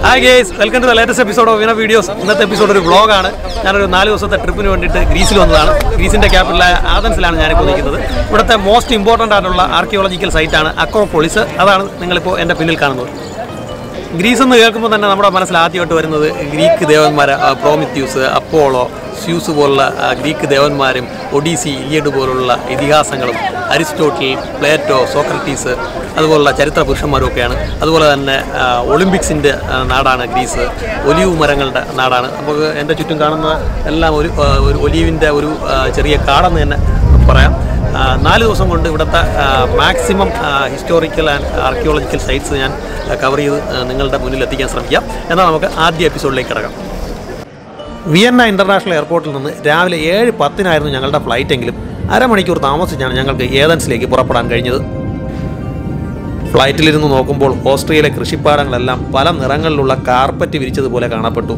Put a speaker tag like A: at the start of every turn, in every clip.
A: Hi guys welcome to the latest episode of Vina videos ഇന്നത്തെ episode ഒരു വ്ളോഗാണ് ഞാനൊരു നാല് ദിവസത്തെ ട്രിപ്പിന് വേണ്ടിയിട്ട് ഗ്രീസിൽ വന്നതാണ് ഗ്രീസിൻ്റെ ക്യാപിറ്റലായ ആഥൻസിലാണ് ഞാനിപ്പോൾ നിൽക്കുന്നത് ഇവിടുത്തെ മോസ്റ്റ് ഇമ്പോർട്ടൻ്റ് ആയിട്ടുള്ള ആർക്കിയോളജിക്കൽ സൈറ്റാണ് അക്രോപോളിസ് അതാണ് നിങ്ങളിപ്പോൾ എൻ്റെ പിന്നിൽ കാണുന്നത് ഗ്രീസ് എന്ന് കേൾക്കുമ്പോൾ തന്നെ നമ്മുടെ മനസ്സിൽ ആദ്യമായിട്ട് വരുന്നത് ഗ്രീക്ക് ദേവന്മാർ പ്രോമിത്യൂസ് അപ്പോളോ സ്യൂസ് പോലുള്ള ആ, ഗ്രീക്ക് ദേവന്മാരും ഒഡീസി ഇലിയഡ് പോലുള്ള ഇതിഹാസങ്ങളും അരിസ്റ്റോട്ടിൽ പ്ലേറ്റോ സോക്രട്ടീസ് അതുപോലുള്ള ചരിത്ര പുരുഷന്മാരും ഒക്കെയാണ് അതുപോലെ തന്നെ ആ, ഒളിമ്പിക്സിൻ്റെ ആ, നാടാണ് ഗ്രീസ് ഒലിവ് മരങ്ങളുടെ നാടാണ് നമുക്ക് എൻ്റെ ചുറ്റും കാണുന്ന എല്ലാം ഒരു ആ, ഒരു ഒലിവിൻ്റെ ഒരു ആ, ചെറിയ കാടെന്ന് തന്നെ പറയാം ആ, നാല് ദിവസം കൊണ്ട് ഇവിടുത്തെ maximum historical and archaeological sites ഞാൻ കവർ ചെയ്ത് ആ, നിങ്ങളുടെ മുന്നിൽ എത്തിക്കാൻ ശ്രമിക്കാം എന്നാൽ നമുക്ക് ആദ്യ എപ്പിസോഡിലേക്ക് കിടക്കാം വിയന്ന ഇൻ്റർനാഷണൽ എയർപോർട്ടിൽ നിന്ന് രാവിലെ ഏഴ് പത്തിനായിരുന്നു ഞങ്ങളുടെ ഫ്ലൈറ്റ് എങ്കിലും അരമണിക്കൂർ താമസിച്ചാണ് ഞങ്ങൾക്ക് ഏതൻസിലേക്ക് പുറപ്പെടാൻ കഴിഞ്ഞത് ഫ്ലൈറ്റിലിരുന്ന് നോക്കുമ്പോൾ ഓസ്ട്രിയയിലെ കൃഷിപ്പാടങ്ങളെല്ലാം പല നിറങ്ങളിലുള്ള കാർപ്പറ്റ് വിരിച്ചതുപോലെ കാണപ്പെട്ടു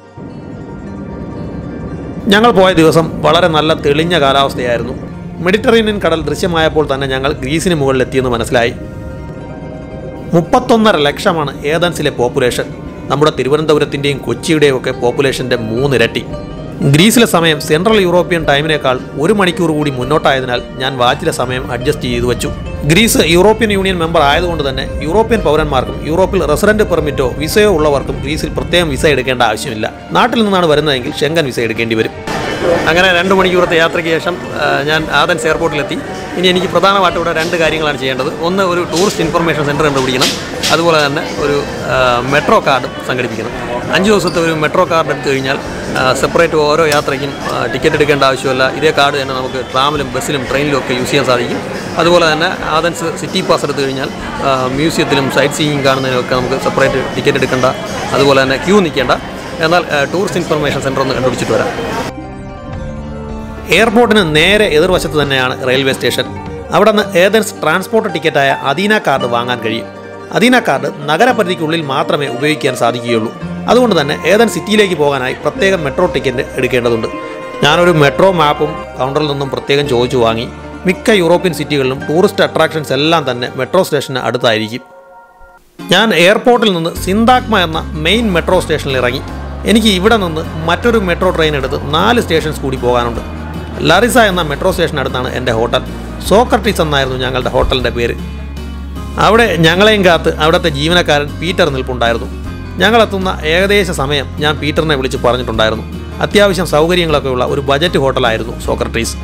A: ഞങ്ങൾ പോയ ദിവസം വളരെ നല്ല തെളിഞ്ഞ കാലാവസ്ഥയായിരുന്നു മെഡിറ്ററേനിയൻ കടൽ ദൃശ്യമായപ്പോൾ തന്നെ ഞങ്ങൾ ഗ്രീസിന് മുകളിലെത്തിയെന്ന് മനസ്സിലായി മുപ്പത്തൊന്നര ലക്ഷമാണ് ഏതൻസിലെ പോപ്പുലേഷൻ നമ്മുടെ തിരുവനന്തപുരത്തിൻ്റെയും കൊച്ചിയുടെയും ഒക്കെ പോപ്പുലേഷൻ്റെ മൂന്നിരട്ടി ഗ്രീസിലെ സമയം സെൻട്രൽ യൂറോപ്യൻ ടൈമിനേക്കാൾ ഒരു മണിക്കൂർ കൂടി മുന്നോട്ടായതിനാൽ ഞാൻ വാച്ചിലെ സമയം അഡ്ജസ്റ്റ് ചെയ്തു വെച്ചു ഗ്രീസ് യൂറോപ്യൻ യൂണിയൻ മെമ്പർ ആയതുകൊണ്ട് തന്നെ യൂറോപ്യൻ പൗരന്മാർക്കും യൂറോപ്പിൽ റെസിഡന്റ് പെർമിറ്റോ വിസയോ ഉള്ളവർക്കും ഗ്രീസിൽ പ്രത്യേകം വിസ എടുക്കേണ്ട ആവശ്യമില്ല നാട്ടിൽ നിന്നാണ് വരുന്നതെങ്കിൽ ഷെങ്കൻ വിസ എടുക്കേണ്ടി വരും അങ്ങനെ രണ്ട് മണിക്കൂറത്തെ യാത്രയ്ക്ക് ശേഷം ആ, ഞാൻ ആദൻസ് എയർപോർട്ടിലെത്തി ഇനി എനിക്ക് പ്രധാനമായിട്ട് ഇവിടെ രണ്ട് കാര്യങ്ങളാണ് ചെയ്യേണ്ടത് ഒന്ന് ഒരു ടൂറിസ്റ്റ് ഇൻഫർമേഷൻ സെൻറ്റർ കണ്ടുപിടിക്കണം അതുപോലെ തന്നെ ഒരു ആ, മെട്രോ കാർഡ് സംഘടിപ്പിക്കണം അഞ്ച് ദിവസത്തെ ഒരു മെട്രോ കാർഡ് എടുത്തു കഴിഞ്ഞാൽ സെപ്പറേറ്റ് ഓരോ യാത്രയ്ക്കും ആ, ടിക്കറ്റ് എടുക്കേണ്ട ആവശ്യമില്ല ഇതേ കാർഡ് തന്നെ നമുക്ക് ട്രാമിലും ബസ്സിലും ട്രെയിനിലും ഒക്കെ യൂസ് ചെയ്യാൻ സാധിക്കും അതുപോലെ തന്നെ ആദൻസ് സിറ്റി പാസ് എടുത്തു കഴിഞ്ഞാൽ ആ, മ്യൂസിയത്തിലും സൈറ്റ് സീയിങ് കാണുന്നതിനൊക്കെ നമുക്ക് സെപ്പറേറ്റ് ടിക്കറ്റ് എടുക്കേണ്ട അതുപോലെ തന്നെ ക്യൂ നിൽക്കേണ്ട എന്നാൽ ആ, ടൂറിസ്റ്റ് ഇൻഫർമേഷൻ സെൻറ്റർ ഒന്ന് കണ്ടുപിടിച്ചിട്ട് വരാം എയർപോർട്ടിന് നേരെ എതിർവശത്ത് തന്നെയാണ് റെയിൽവേ സ്റ്റേഷൻ അവിടെ നിന്ന് ഏതൻസ് ട്രാൻസ്പോർട്ട് ടിക്കറ്റായ അദീന കാർഡ് വാങ്ങാൻ കഴിയും അദീന കാർഡ് നഗരപരിധിക്കുള്ളിൽ മാത്രമേ ഉപയോഗിക്കാൻ സാധിക്കുകയുള്ളൂ അതുകൊണ്ട് തന്നെ ഏതൻ സിറ്റിയിലേക്ക് പോകാനായി പ്രത്യേകം മെട്രോ ടിക്കറ്റ് എടുക്കേണ്ടതുണ്ട് ഞാനൊരു മെട്രോ മാപ്പും കൗണ്ടറിൽ നിന്നും പ്രത്യേകം ചോദിച്ചു വാങ്ങി മിക്ക യൂറോപ്യൻ സിറ്റികളിലും ടൂറിസ്റ്റ് അട്രാക്ഷൻസ് എല്ലാം തന്നെ മെട്രോ സ്റ്റേഷന് അടുത്തായിരിക്കും ഞാൻ എയർപോർട്ടിൽ നിന്ന് സിന്താക്മ എന്ന മെയിൻ മെട്രോ സ്റ്റേഷനിൽ ഇറങ്ങി എനിക്ക് ഇവിടെ നിന്ന് മറ്റൊരു മെട്രോ ട്രെയിൻ എടുത്ത് നാല് സ്റ്റേഷൻസ് കൂടി പോകാനുണ്ട് ലറിസ എന്ന മെട്രോ സ്റ്റേഷനടുത്താണ് എൻ്റെ ഹോട്ടൽ സോക്രട്ടീസ് എന്നായിരുന്നു ഞങ്ങളുടെ ഹോട്ടലിൻ്റെ പേര് അവിടെ ഞങ്ങളെയും കാത്ത് അവിടുത്തെ ജീവനക്കാരൻ പീറ്റർ നിൽപ്പുണ്ടായിരുന്നു ഞങ്ങളെത്തുന്ന ഏകദേശ സമയം ഞാൻ പീറ്ററിനെ വിളിച്ച് പറഞ്ഞിട്ടുണ്ടായിരുന്നു അത്യാവശ്യം സൗകര്യങ്ങളൊക്കെയുള്ള ഒരു ബജറ്റ് ഹോട്ടലായിരുന്നു സോക്രട്ടീസ്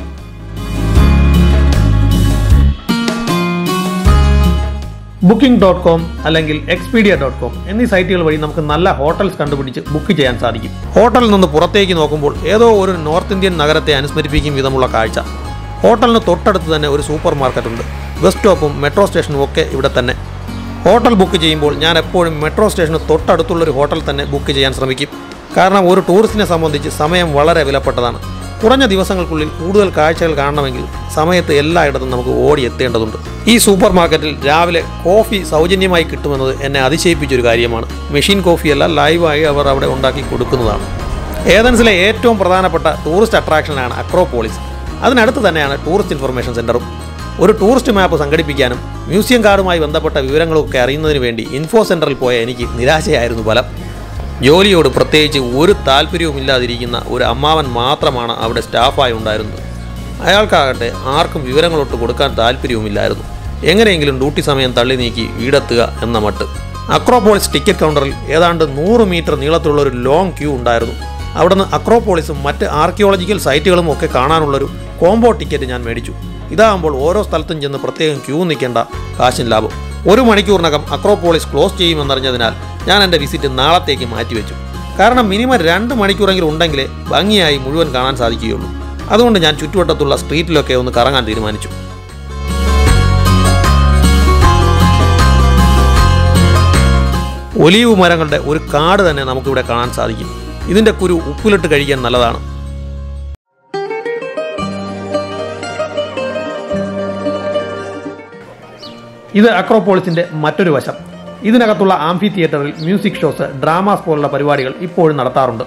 A: ബുക്കിംഗ് ഡോട്ട് കോം അല്ലെങ്കിൽ എക്സ്പീഡിയ ഡോട്ട് കോം എന്നീ സൈറ്റുകൾ വഴി നമുക്ക് നല്ല ഹോട്ടൽസ് കണ്ടുപിടിച്ച് ബുക്ക് ചെയ്യാൻ സാധിക്കും ഹോട്ടലിൽ നിന്ന് പുറത്തേക്ക് നോക്കുമ്പോൾ ഏതോ ഒരു നോർത്ത് ഇന്ത്യൻ നഗരത്തെ അനുസ്മരിപ്പിക്കും വിധമുള്ള കാഴ്ച ഹോട്ടലിന് തൊട്ടടുത്ത് തന്നെ ഒരു സൂപ്പർ മാർക്കറ്റ് ഉണ്ട് ബസ് സ്റ്റോപ്പും മെട്രോ സ്റ്റേഷനും ഒക്കെ ഇവിടെ തന്നെ ഹോട്ടൽ ബുക്ക് ചെയ്യുമ്പോൾ ഞാൻ എപ്പോഴും മെട്രോ സ്റ്റേഷന് തൊട്ടടുത്തുള്ള ഒരു ഹോട്ടൽ തന്നെ ബുക്ക് ചെയ്യാൻ ശ്രമിക്കും കാരണം ഒരു ടൂറിസ്റ്റിനെ സംബന്ധിച്ച് സമയം വളരെ വിലപ്പെട്ടതാണ് കുറഞ്ഞ ദിവസങ്ങൾക്കുള്ളിൽ കൂടുതൽ കാഴ്ചകൾ കാണണമെങ്കിൽ സമയത്ത് എല്ലായിടത്തും നമുക്ക് ഓടി എത്തേണ്ടതുണ്ട് ഈ സൂപ്പർ മാർക്കറ്റിൽ രാവിലെ കോഫി സൗജന്യമായി കിട്ടുമെന്നത് എന്നെ അതിശയിപ്പിച്ചൊരു കാര്യമാണ് മെഷീൻ കോഫിയല്ല ലൈവായി അവർ അവിടെ ഉണ്ടാക്കി കൊടുക്കുന്നതാണ് ഏതൻസിലെ ഏറ്റവും പ്രധാനപ്പെട്ട ടൂറിസ്റ്റ് അട്രാക്ഷനാണ് അക്രോപോളിസ് അതിനടുത്ത് തന്നെയാണ് ടൂറിസ്റ്റ് ഇൻഫർമേഷൻ സെൻ്ററും ഒരു ടൂറിസ്റ്റ് മാപ്പ് സംഘടിപ്പിക്കാനും മ്യൂസിയം കാർഡുമായി ബന്ധപ്പെട്ട വിവരങ്ങളൊക്കെ അറിയുന്നതിന് വേണ്ടി ഇൻഫോ സെൻറ്ററിൽ പോയ എനിക്ക് നിരാശയായിരുന്നു ഫലം ജോലിയോട് പ്രത്യേകിച്ച് ഒരു താല്പര്യവുമില്ലാതിരിക്കുന്ന ഒരു അമ്മാവൻ മാത്രമാണ് അവിടെ സ്റ്റാഫായി ഉണ്ടായിരുന്നത് അയാൾക്കാകട്ടെ ആർക്കും വിവരങ്ങളൊട്ട് കൊടുക്കാൻ താല്പര്യവുമില്ലായിരുന്നു എങ്ങനെയെങ്കിലും ഡ്യൂട്ടി സമയം തള്ളി നീക്കി വീടെത്തുക എന്ന മട്ട് അക്രോപോളിസ് ടിക്കറ്റ് കൗണ്ടറിൽ ഏതാണ്ട് നൂറ് മീറ്റർ നീളത്തിലുള്ള ഒരു ലോങ് ക്യൂ ഉണ്ടായിരുന്നു അവിടുന്ന് അക്രോപോളിസും മറ്റ് ആർക്കിയോളജിക്കൽ സൈറ്റുകളും ഒക്കെ കാണാനുള്ളൊരു കോംബോ ടിക്കറ്റ് ഞാൻ മേടിച്ചു ഇതാകുമ്പോൾ ഓരോ സ്ഥലത്തും ചെന്ന് പ്രത്യേകം ക്യൂ നിൽക്കേണ്ട കാശിൻ ലാഭം ഒരു മണിക്കൂറിനകം അക്രോപോളിസ് ക്ലോസ് ചെയ്യുമെന്നറിഞ്ഞതിനാൽ ഞാൻ എൻ്റെ വിസിറ്റ് നാളത്തേക്ക് മാറ്റിവെച്ചു കാരണം മിനിമം രണ്ട് മണിക്കൂറെങ്കിലും ഉണ്ടെങ്കിലേ ഭംഗിയായി മുഴുവൻ കാണാൻ സാധിക്കുകയുള്ളൂ അതുകൊണ്ട് ഞാൻ ചുറ്റുവട്ടത്തുള്ള സ്ട്രീറ്റിലൊക്കെ ഒന്ന് കറങ്ങാൻ തീരുമാനിച്ചു ഒലീവ് മരങ്ങളുടെ ഒരു കാട് തന്നെ നമുക്കിവിടെ കാണാൻ സാധിക്കും ഇതിൻ്റെ കുരു ഉപ്പിലിട്ട് കഴിക്കാൻ നല്ലതാണ് ഇത് അക്രോപോളിസിന്റെ മറ്റൊരു വശം ഇതിനകത്തുള്ള ആംഫി തിയേറ്ററിൽ മ്യൂസിക് ഷോസ് ഡ്രാമാസ് പോലുള്ള പരിപാടികൾ ഇപ്പോഴും നടത്താറുണ്ട്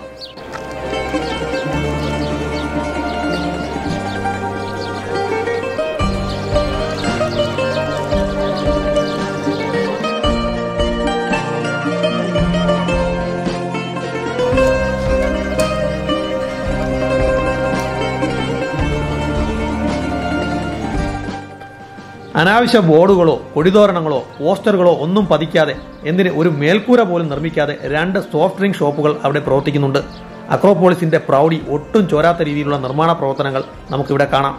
A: അനാവശ്യ ബോർഡുകളോ കൊടിതോരണങ്ങളോ പോസ്റ്ററുകളോ ഒന്നും പതിക്കാതെ എന്തിന് ഒരു മേൽക്കൂര പോലും നിർമ്മിക്കാതെ രണ്ട് സോഫ്റ്റ് ഡ്രിങ്ക് ഷോപ്പുകൾ അവിടെ പ്രവർത്തിക്കുന്നുണ്ട് അക്രോപോളിസിന്റെ പ്രൗഢി ഒട്ടും ചോരാത്ത രീതിയിലുള്ള നിർമ്മാണ പ്രവർത്തനങ്ങൾ നമുക്കിവിടെ കാണാം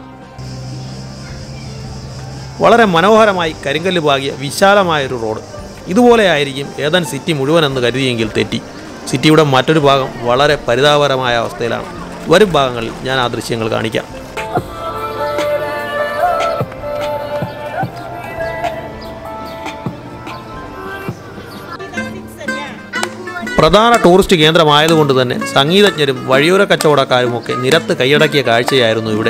A: വളരെ മനോഹരമായി കരിങ്കല്ല് പാകിയ വിശാലമായൊരു റോഡ് ഇതുപോലെയായിരിക്കും ഏതൻ സിറ്റി മുഴുവനെന്ന് കരുതിയെങ്കിൽ തെറ്റി സിറ്റിയുടെ മറ്റൊരു ഭാഗം വളരെ പരിതാപകരമായ അവസ്ഥയിലാണ് വരും ഭാഗങ്ങളിൽ ഞാൻ ആ ദൃശ്യങ്ങൾ കാണിക്കാം പ്രധാന ടൂറിസ്റ്റ് കേന്ദ്രമായതുകൊണ്ട് തന്നെ സംഗീതജ്ഞരും വഴിയോര കച്ചവടക്കാരുമൊക്കെ നിരത്ത് കൈയടക്കിയ കാഴ്ചയായിരുന്നു ഇവിടെ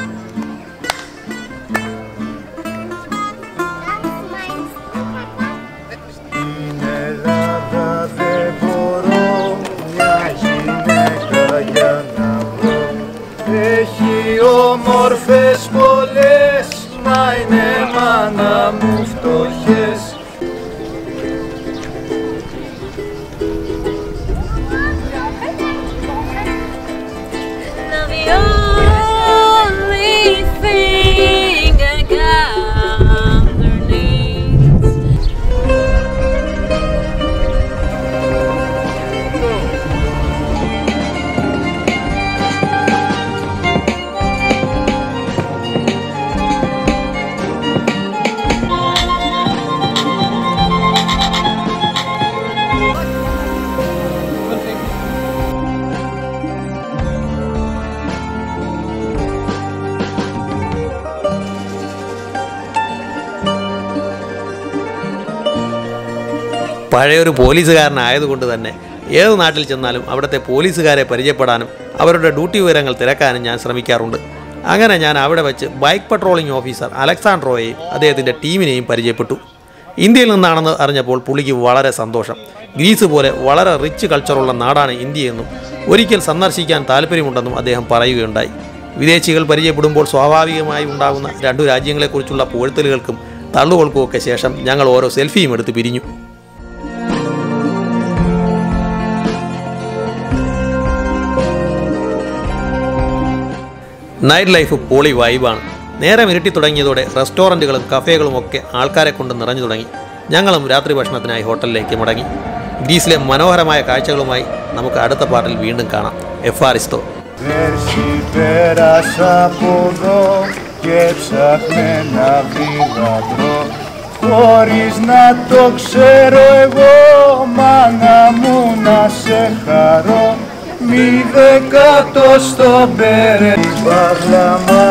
B: Στην Ελλάδα δεν μπορώ μια γυναίκα για να βρω Έχει όμορφες πολλές, μα είναι μάνα μου φτωχές
C: The only thing I got underneath.
A: പഴയൊരു പോലീസുകാരനായതുകൊണ്ട് തന്നെ ഏത് നാട്ടിൽ ചെന്നാലും അവിടുത്തെ പോലീസുകാരെ പരിചയപ്പെടാനും അവരുടെ ഡ്യൂട്ടി വിവരങ്ങൾ തിരക്കാനും ഞാൻ ശ്രമിക്കാറുണ്ട് അങ്ങനെ ഞാൻ അവിടെ വെച്ച് ബൈക്ക് പട്രോളിംഗ് ഓഫീസർ അലക്സാണ്ട്രോയെയും അദ്ദേഹത്തിൻ്റെ ടീമിനെയും പരിചയപ്പെട്ടു ഇന്ത്യയിൽ നിന്നാണെന്ന് അറിഞ്ഞപ്പോൾ പുള്ളിക്ക് വളരെ സന്തോഷം ഗ്രീസ് പോലെ വളരെ റിച്ച് കൾച്ചറുള്ള നാടാണ് ഇന്ത്യയെന്നും ഒരിക്കൽ സന്ദർശിക്കാൻ താല്പര്യമുണ്ടെന്നും അദ്ദേഹം പറയുകയുണ്ടായി വിദേശികൾ പരിചയപ്പെടുമ്പോൾ സ്വാഭാവികമായി ഉണ്ടാകുന്ന രണ്ടു രാജ്യങ്ങളെക്കുറിച്ചുള്ള പുകഴ്ത്തലുകൾക്കും തള്ളുകൾക്കുമൊക്കെ ശേഷം ഞങ്ങൾ ഓരോ സെൽഫിയും എടുത്ത് പിരിഞ്ഞു നൈറ്റ് ലൈഫ് പോളി വൈബാണ് നേരം ഇരുട്ടി തുടങ്ങിയതോടെ റെസ്റ്റോറൻറ്റുകളും കഫേകളും ഒക്കെ ആൾക്കാരെ കൊണ്ട് നിറഞ്ഞു തുടങ്ങി ഞങ്ങളും രാത്രി ഭക്ഷണത്തിനായി ഹോട്ടലിലേക്ക് മടങ്ങി ഗ്രീസിലെ മനോഹരമായ കാഴ്ചകളുമായി നമുക്ക് അടുത്ത പാട്ടിൽ വീണ്ടും കാണാം എഫ് ആറിസ്തോ
B: Πέρσι πέρασα από εδώ και ψάχνε να βρει γατρό Χωρίς να το ξέρω εγώ, μάνα μου να σε χαρώ Μη δεκάτο στο μπέρε, παγλάμα